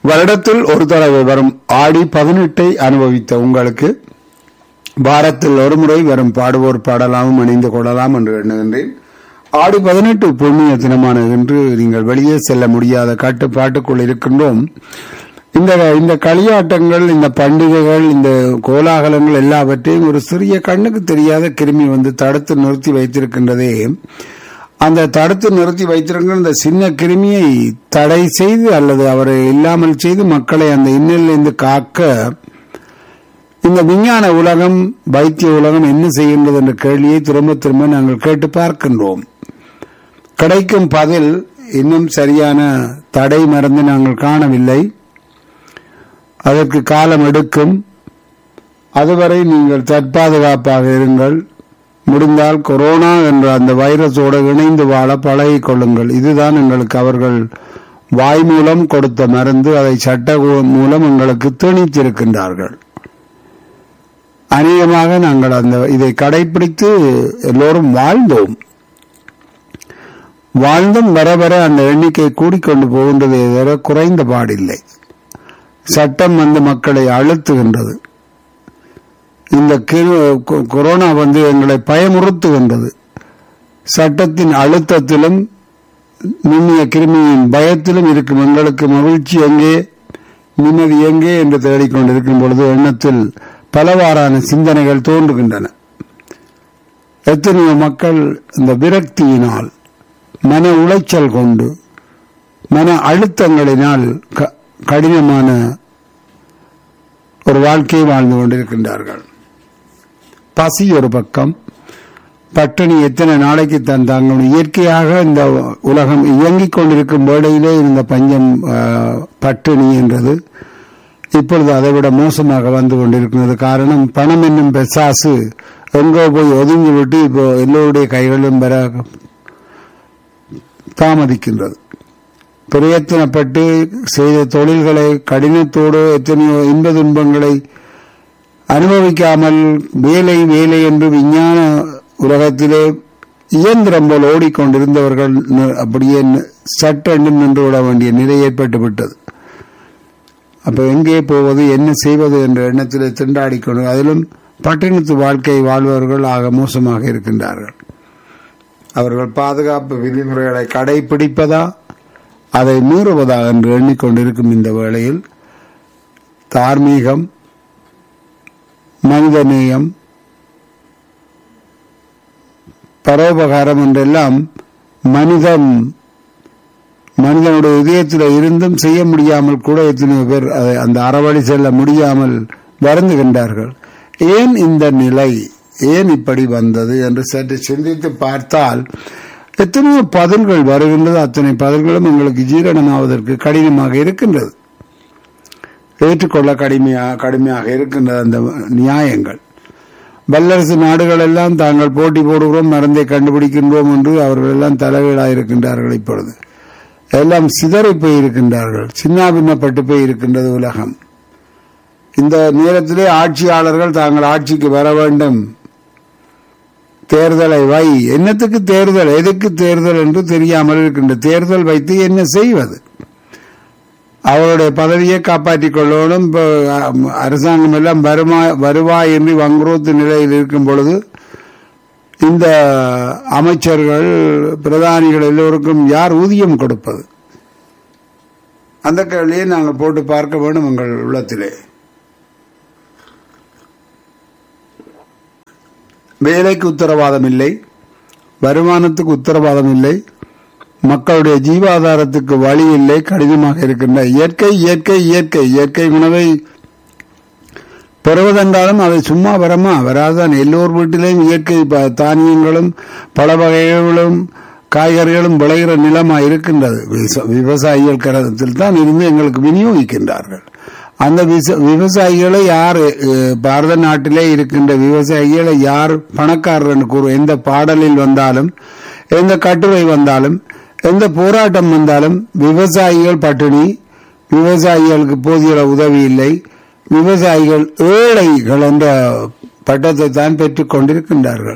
வருடத்தில் ஒரு தடவை வரும் ஆடி பதினெட்டை அனுபவித்த உங்களுக்கு வாரத்தில் ஒரு முறை வரும் பாடுவோர் பாடலாமும் அணிந்து கொள்ளலாம் என்று எண்ணுகின்றேன் ஆடி பதினெட்டு புண்ணிய தினமான என்று நீங்கள் வெளியே செல்ல முடியாத கட்டுப்பாட்டுக்குள் இருக்கின்றோம் இந்த இந்த களியாட்டங்கள் இந்த பண்டிகைகள் இந்த கோலாகலங்கள் எல்லாவற்றையும் ஒரு சிறிய கண்ணுக்கு தெரியாத கிருமி வந்து தடுத்து நிறுத்தி வைத்திருக்கின்றதே அந்த தடுத்து நிறுத்தி வைத்திருக்கிற இந்த சின்ன கிருமியை தடை செய்து அல்லது அவரை இல்லாமல் செய்து மக்களை அந்த இன்னலிலிருந்து காக்க இந்த விஞ்ஞான உலகம் வைத்திய உலகம் என்ன செய்கின்றது என்ற கேள்வியை திரும்ப திரும்ப நாங்கள் கேட்டு பார்க்கின்றோம் கிடைக்கும் பதில் இன்னும் சரியான தடை மருந்து நாங்கள் காணவில்லை அதற்கு காலம் எடுக்கும் அதுவரை நீங்கள் தற்பாதுகாப்பாக இருங்கள் முடிந்தால் கொரோனா என்ற அந்த வைரஸோடு இணைந்து வாழ பழகிக் கொள்ளுங்கள் இதுதான் எங்களுக்கு அவர்கள் வாய் மூலம் கொடுத்த மருந்து அதை சட்ட மூலம் எங்களுக்கு திணித்திருக்கின்றார்கள் அநேகமாக நாங்கள் அந்த இதை கடைபிடித்து எல்லோரும் வாழ்ந்தோம் வாழ்ந்தும் வர வர அந்த எண்ணிக்கை கூடிக்கொண்டு போகின்றதே தவிர குறைந்த பாடில்லை சட்டம் வந்து மக்களை அழுத்துகின்றது இந்த கொரோனா வந்து எங்களை பயமுறுத்துகின்றது சட்டத்தின் அழுத்தத்திலும் நுண்ணிய கிருமியின் பயத்திலும் இருக்கும் எங்களுக்கு மகிழ்ச்சி எங்கே நிம்மதி எங்கே என்று தேடிக்கொண்டிருக்கும் பொழுது எண்ணத்தில் பலவாறான சிந்தனைகள் தோன்றுகின்றன எத்தனையோ மக்கள் இந்த விரக்தியினால் மன உளைச்சல் கொண்டு மன அழுத்தங்களினால் கடினமான ஒரு வாழ்க்கையை வாழ்ந்து கொண்டிருக்கின்றார்கள் பசி ஒரு பக்கம் பட்டினி எத்தனை நாளைக்கு தந்தாங்க இயற்கையாக இந்த உலகம் இயங்கிக் கொண்டிருக்கும் வேளையிலே இந்த பஞ்சம் பட்டினி என்றது இப்பொழுது அதை விட மோசமாக வந்து கொண்டிருக்கிறது காரணம் பணம் என்னும் பெசாசு எங்கோ போய் ஒதுங்கி விட்டு இப்போ எல்லோருடைய கைகளும் பெற தாமதிக்கின்றது பிரயத்தனப்பட்டு செய்த தொழில்களை கடினத்தோடு எத்தனையோ இன்ப துன்பங்களை அனுபவிக்காமல் வேலை வேலை என்று விஞ்ஞான உலகத்திலே இயந்திரம் போல் ஓடிக்கொண்டிருந்தவர்கள் அப்படியே சட்டென்றும் நின்று விட வேண்டிய நிலை ஏற்பட்டு விட்டது அப்ப எங்கே போவது என்ன செய்வது என்ற எண்ணத்தில் திண்டாடி கொண்டு அதிலும் பட்டினத்து வாழ்க்கை வாழ்பவர்கள் ஆக மோசமாக இருக்கின்றார்கள் அவர்கள் பாதுகாப்பு விதிமுறைகளை கடைபிடிப்பதா அதை மீறுவதா என்று எண்ணிக்கொண்டிருக்கும் இந்த வேளையில் தார்மீகம் மனிதநேயம் பரோபகாரம் என்றெல்லாம் மனிதம் மனிதனுடைய இதயத்தில் இருந்தும் செய்ய முடியாமல் கூட எத்தனையோ பேர் அதை அந்த அறவழி செல்ல முடியாமல் வருந்துகின்றார்கள் ஏன் இந்த நிலை ஏன் இப்படி வந்தது என்று சற்று சிந்தித்து பார்த்தால் எத்தனையோ பதில்கள் வருகின்றது அத்தனை பதில்களும் எங்களுக்கு ஜீரணமாவதற்கு கடினமாக இருக்கின்றது ஏற்றுக்கொள்ள கடுமையாக கடுமையாக இருக்கின்றது அந்த நியாயங்கள் வல்லரசு நாடுகள் எல்லாம் தாங்கள் போட்டி போடுகிறோம் மருந்தை கண்டுபிடிக்கின்றோம் என்று அவர்கள் எல்லாம் தலைவீழாக இருக்கின்றார்கள் இப்பொழுது எல்லாம் சிதறி போயிருக்கின்றார்கள் சின்னாபின்னப்பட்டு போய் இருக்கின்றது உலகம் இந்த நேரத்திலே ஆட்சியாளர்கள் தாங்கள் ஆட்சிக்கு வர வேண்டும் தேர்தலை வை என்னத்துக்கு தேர்தல் எதுக்கு தேர்தல் என்று தெரியாமல் இருக்கின்ற தேர்தல் வைத்து என்ன செய்வது அவருடைய பதவியை காப்பாற்றிக் கொள்ளணும் அரசாங்கம் எல்லாம் வருமா வருவாய் என்று வங்குரோத்து நிலையில் இருக்கும் பொழுது இந்த அமைச்சர்கள் பிரதானிகள் எல்லோருக்கும் யார் ஊதியம் கொடுப்பது அந்த கேள்வியை நாங்கள் போட்டு பார்க்க வேண்டும் எங்கள் உள்ளத்திலே வேலைக்கு உத்தரவாதம் இல்லை வருமானத்துக்கு உத்தரவாதம் இல்லை மக்களுடைய ஜீவாதாரத்துக்கு வழி இல்லை கடினமாக இருக்கின்ற இயற்கை இயற்கை இயற்கை இயற்கை உணவை பெறுவதென்றாலும் அதை சும்மா வரமா வராதான் எல்லோர் வீட்டிலேயும் இயற்கை தானியங்களும் பல வகைகளும் காய்கறிகளும் விளைகிற நிலமா இருக்கின்றது விவசாயிகள் கரத்தில் தான் இருந்து எங்களுக்கு விநியோகிக்கின்றார்கள் அந்த விவசாயிகளை யார் பாரத நாட்டிலே இருக்கின்ற விவசாயிகளை யார் பணக்காரர் என்று கூறும் எந்த பாடலில் வந்தாலும் எந்த கட்டுரை வந்தாலும் எந்த போராட்டம் வந்தாலும் விவசாயிகள் பட்டினி விவசாயிகளுக்கு போதிய உதவி இல்லை விவசாயிகள் ஏழைகள் என்ற பட்டத்தை தான் பெற்றுக் கொண்டிருக்கின்றார்கள்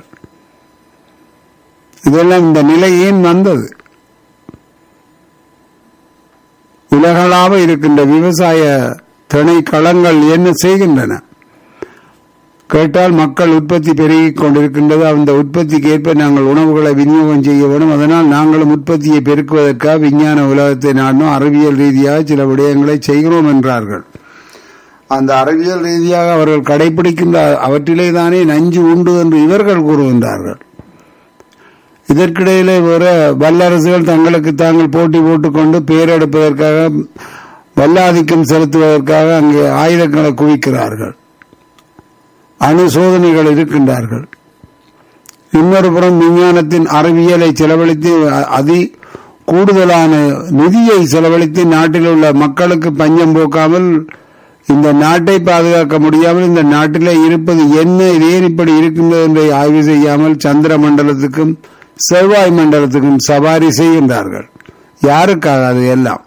இதெல்லாம் இந்த நிலை ஏன் வந்தது உலகளாவ இருக்கின்ற விவசாய திணைக்களங்கள் என்ன செய்கின்றன கேட்டால் மக்கள் உற்பத்தி பெருகிக் கொண்டிருக்கின்றது அந்த உற்பத்திக்கு ஏற்ப நாங்கள் உணவுகளை விநியோகம் செய்ய வேண்டும் அதனால் நாங்களும் உற்பத்தியை பெருக்குவதற்காக விஞ்ஞான உலகத்தை நாடணும் அறிவியல் ரீதியாக சில விடயங்களை செய்கிறோம் என்றார்கள் அந்த அறிவியல் ரீதியாக அவர்கள் கடைபிடிக்கின்ற அவற்றிலே தானே நஞ்சு உண்டு என்று இவர்கள் கூறுகின்றார்கள் இதற்கிடையிலே வேற வல்லரசுகள் தங்களுக்கு தாங்கள் போட்டி போட்டுக்கொண்டு பேரெடுப்பதற்காக வல்லாதிக்கம் செலுத்துவதற்காக அங்கே ஆயுதங்களை குவிக்கிறார்கள் அணு சோதனைகள் இருக்கின்றார்கள் இன்னொரு புறம் விஞ்ஞானத்தின் அறிவியலை செலவழித்து அதி கூடுதலான நிதியை செலவழித்து நாட்டில் உள்ள மக்களுக்கு பஞ்சம் போக்காமல் இந்த நாட்டை பாதுகாக்க முடியாமல் இந்த நாட்டிலே இருப்பது என்ன இது ஏன் இப்படி இருக்கின்றது என்பதை ஆய்வு செய்யாமல் சந்திர மண்டலத்துக்கும் செவ்வாய் மண்டலத்துக்கும் சவாரி செய்கின்றார்கள் யாருக்காக அது எல்லாம்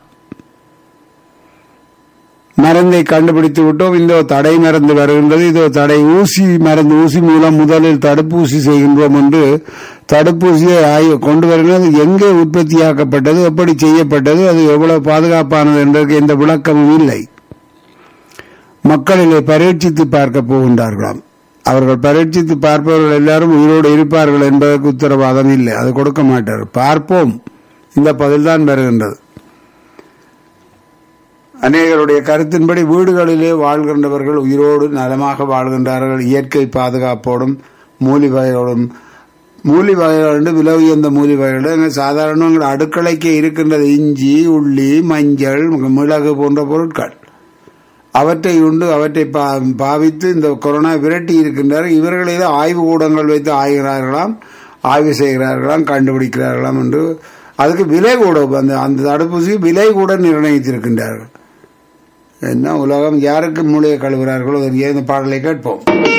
மருந்தை கண்டுபிடித்து விட்டோம் இந்த தடை மருந்து வருகின்றது இதோ தடை ஊசி மருந்து ஊசி மூலம் முதலில் தடுப்பூசி செய்கின்றோம் என்று தடுப்பூசியை ஆய்வு கொண்டு வருகிறது எங்கே உற்பத்தியாக்கப்பட்டது எப்படி செய்யப்பட்டது அது எவ்வளவு பாதுகாப்பானது என்பதற்கு எந்த விளக்கமும் இல்லை மக்களிலே பரீட்சித்து பார்க்க போகின்றார்களாம் அவர்கள் பரீட்சித்து பார்ப்பவர்கள் எல்லாரும் உயிரோடு இருப்பார்கள் என்பதற்கு உத்தரவாதம் இல்லை அது கொடுக்க மாட்டார் பார்ப்போம் இந்த பதில்தான் வருகின்றது அநேகருடைய கருத்தின்படி வீடுகளிலே வாழ்கின்றவர்கள் உயிரோடு நலமாக வாழ்கின்றார்கள் இயற்கை பாதுகாப்போடும் மூலி வகையோடும் மூலி வகைகள் விலை உயர்ந்த மூலி வகைகள் சாதாரண அடுக்கலைக்கு இருக்கின்றது இஞ்சி உள்ளி மஞ்சள் மிளகு போன்ற பொருட்கள் அவற்றை உண்டு அவற்றை பாவித்து இந்த கொரோனா விரட்டி இருக்கின்றார் இவர்களே ஆய்வு கூடங்கள் வைத்து ஆய்கிறார்களாம் ஆய்வு செய்கிறார்களாம் கண்டுபிடிக்கிறார்களாம் என்று அதுக்கு விலை கூட அந்த அந்த தடுப்பூசி விலை கூட நிர்ணயித்திருக்கின்றார்கள் என்ன உலகம் யாருக்கு மூளையை கழுவுகிறார்களோ இந்த பாடலை கேட்போம்